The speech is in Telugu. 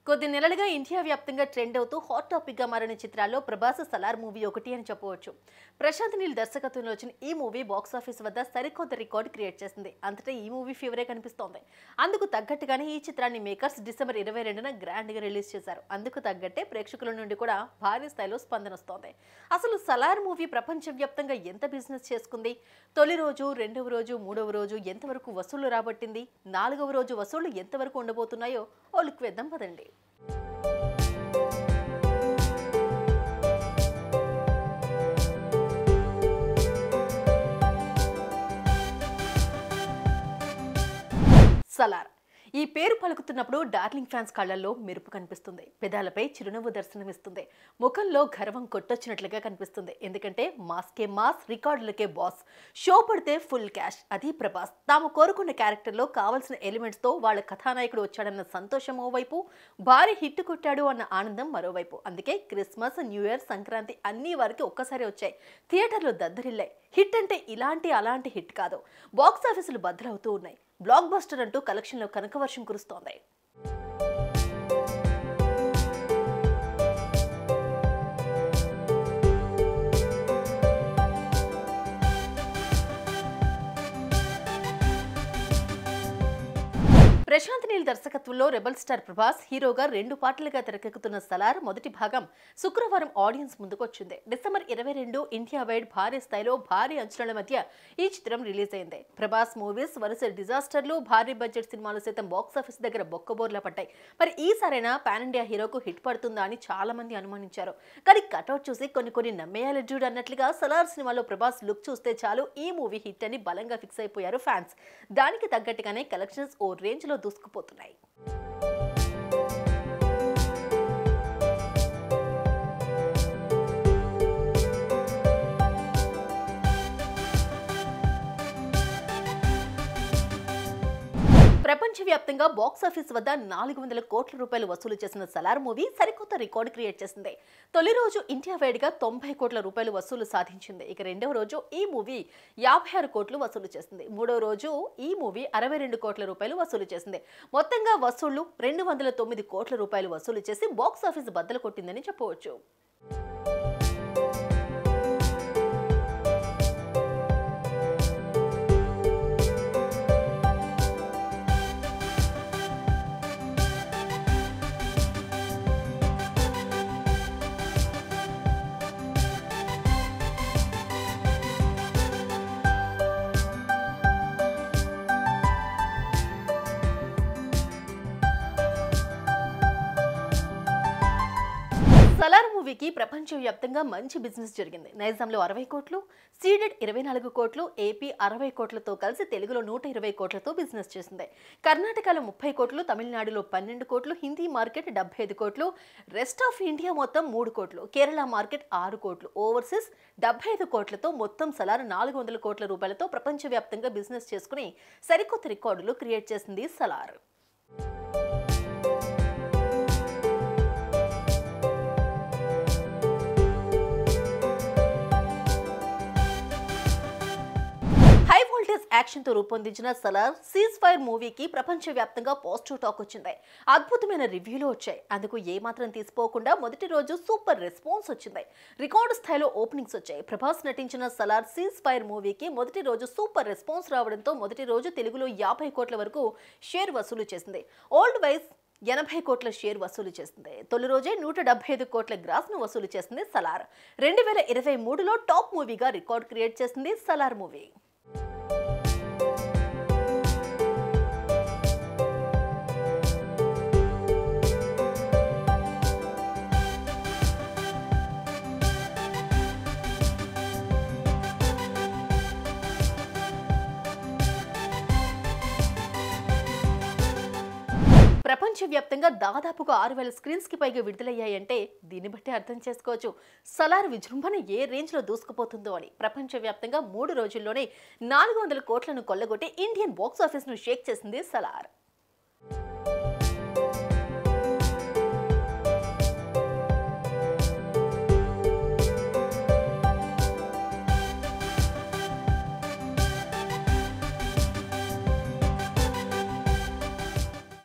కొద్ది నెలలుగా ఇండియా వ్యాప్తంగా ట్రెండ్ అవుతూ హాట్ టాపిక్ గా మారిన చిత్రాల్లో ప్రభాస్ సలార్ మూవీ ఒకటి అని చెప్పవచ్చు ప్రశాంత్ నీల్ దర్శకత్వంలో వచ్చిన ఈ మూవీ బాక్స్ ఆఫీస్ వద్ద సరికొత్త రికార్డ్ క్రియేట్ చేసింది అంతటా ఈ మూవీ ఫీవరే కనిపిస్తోంది అందుకు తగ్గట్టుగానే ఈ చిత్రాన్ని మేకర్స్ డిసెంబర్ ఇరవై రెండున గ్రాండ్ గా రిలీజ్ చేశారు అందుకు తగ్గట్టే ప్రేక్షకుల నుండి కూడా భారీ స్థాయిలో స్పందన వస్తోంది అసలు సలార్ మూవీ ప్రపంచవ్యాప్తంగా ఎంత బిజినెస్ చేసుకుంది తొలి రోజు రెండవ రోజు మూడవ రోజు ఎంతవరకు వసూళ్లు రాబట్టింది నాలుగవ రోజు వసూళ్లు ఎంతవరకు ఉండబోతున్నాయో ఓ లుక్ వేద్దాం పదండి సలార్ ఈ పేరు పలుకుతున్నప్పుడు డార్లింగ్ ఫ్యాన్స్ కళ్ళల్లో మెరుపు కనిపిస్తుంది పెదాలపై చిరునవ్వు దర్శనమిస్తుంది ముఖంలో గర్వం కొట్టొచ్చినట్లుగా కనిపిస్తుంది ఎందుకంటే మాస్కే మాస్ రికార్డులకే బాస్ షో పడితే ఫుల్ క్యాష్ అది ప్రభాస్ తాము కోరుకున్న క్యారెక్టర్లో కావాల్సిన ఎలిమెంట్స్తో వాళ్ళ కథానాయకుడు వచ్చాడన్న సంతోషం ఓవైపు భారీ హిట్ కొట్టాడు అన్న ఆనందం మరోవైపు అందుకే క్రిస్మస్ న్యూ ఇయర్ సంక్రాంతి అన్ని వారికి ఒక్కసారి వచ్చాయి థియేటర్లు దద్దరిల్లాయి హిట్ అంటే ఇలాంటి అలాంటి హిట్ కాదు బాక్స్ ఆఫీసులు బద్దలవుతూ ఉన్నాయి బ్లాక్ బస్టర్ అంటూ కలెక్షన్లో కనకవర్షం కురుస్తోంది ప్రశాంత్ నీల్ దర్శకత్వంలో రెబల్ స్టార్ ప్రభాస్ హీరోగా రెండు పాటలుగా తెరకెక్కుతున్న సలార్ మొదటి భాగం శుక్రవారం ఆడియన్స్ ముందుకొచ్చింది డిసెంబర్ ఇరవై రెండు ఇండియా వైడ్ భారీ స్థాయిలో భారీ అంచనాల మధ్య ఈ చిత్రం రిలీజ్ అయింది ప్రభాస్ మూవీస్ వరుస డిజాస్టర్లు భారీ బడ్జెట్ సినిమాలు సైతం బాక్స్ ఆఫీస్ దగ్గర బొక్కబోర్లా పడ్డాయి మరి ఈసారైనా పాన్ ఇండియా హీరోకు హిట్ పడుతుందా అని చాలా మంది అనుమానించారు కానీ కటౌట్ చూసి కొన్ని కొన్ని నమ్మేయాలి చూడు అన్నట్లుగా సలార్ సినిమాలో ప్రభాస్ లుక్ చూస్తే చాలు ఈ మూవీ హిట్ అని బలంగా ఫిక్స్ అయిపోయారు ఫ్యాన్స్ దానికి తగ్గట్టుగానే కలెక్షన్స్ ఓ రేంజ్ లో దూసుకుపోతున్నాయి ప్రపంచవ్యాప్తంగా బాక్స్ ఆఫీస్ వద్ద నాలుగు వందల కోట్ల రూపాయలు వసూలు చేసిన సలార్ మూవీ సరికొత్త రికార్డు క్రియేట్ చేసింది తొలి రోజు ఇండియా వైడ్గా తొంభై కోట్ల రూపాయలు వసూలు సాధించింది ఇక రెండవ రోజు ఈ మూవీ యాభై ఆరు కోట్లు వసూలు చేసింది మూడవ రోజు ఈ మూవీ అరవై రెండు కోట్ల రూపాయలు వసూలు చేసింది మొత్తంగా వసూళ్లు రెండు వందల తొమ్మిది కోట్ల రూపాయలు వసూలు చేసి బాక్స్ ఆఫీస్ బద్దలు కొట్టిందని చెప్పవచ్చు సలార్ మూవీకి ప్రపంచవ్యాప్తంగా మంచి బిజినెస్ జరిగింది నైజాంలో అరవై కోట్లు సీడెడ్ ఇరవై నాలుగు కోట్లు ఏపీ అరవై కోట్లతో కలిసి తెలుగులో నూట ఇరవై కోట్లతో బిజినెస్ చేసింది కర్ణాటకలో ముప్పై కోట్లు తమిళనాడులో పన్నెండు కోట్లు హిందీ మార్కెట్ డెబ్బై ఐదు కోట్లు రెస్ట్ ఆఫ్ ఇండియా మొత్తం మూడు కోట్లు కేరళ మార్కెట్ ఆరు కోట్లు ఓవర్సీస్ డెబ్బై ఐదు కోట్లతో మొత్తం సలార్ నాలుగు వందల కోట్ల రూపాయలతో ప్రపంచవ్యాప్తంగా బిజినెస్ చేసుకుని సరికొత్త రికార్డులు క్రియేట్ చేసింది సలార్ హై వోల్టేజ్ యాక్షన్ తో రూపొందించిన సలార్ సీజ్ ఫైర్ మూవీకి ప్రపంచవ్యాప్తంగా పాజిటివ్ టాక్ వచ్చింది అద్భుతమైన రివ్యూలు వచ్చాయి అందుకు ఏమాత్రం తీసిపోకుండా మొదటి రోజు సూపర్ రెస్పాన్స్ వచ్చింది రికార్డు స్థాయిలో ఓపెనింగ్స్ వచ్చాయి ప్రభాస్ నటించిన సలార్ సీజ్ ఫైర్ మూవీకి మొదటి రోజు సూపర్ రెస్పాన్స్ రావడంతో మొదటి రోజు తెలుగులో యాభై కోట్ల వరకు షేర్ వసూలు చేసింది ఓల్డ్ వైస్ ఎనభై కోట్ల షేర్ వసూలు చేసింది తొలి రోజే నూట డెబ్బై ఐదు కోట్ల గ్రాస్ ను వసూలు చేసింది సలార్ రెండు వేల ఇరవై మూడులో టాప్ మూవీగా రికార్డ్ క్రియేట్ చేసింది సలార్ మూవీ ప్రపంచవ్యాప్తంగా దాదాపుగా ఆరు వేల స్క్రీన్స్ కి పైగా విడుదలయ్యాయంటే దీన్ని బట్టి అర్థం చేసుకోవచ్చు సలార్ విజృంభణ ఏ రేంజ్ లో దూసుకుపోతుందో అని ప్రపంచవ్యాప్తంగా మూడు రోజుల్లోనే నాలుగు వందల కోట్లను కొల్లగొట్టి ఇండియన్ బాక్స్ ఆఫీస్ ను షేక్ చేసింది సలార్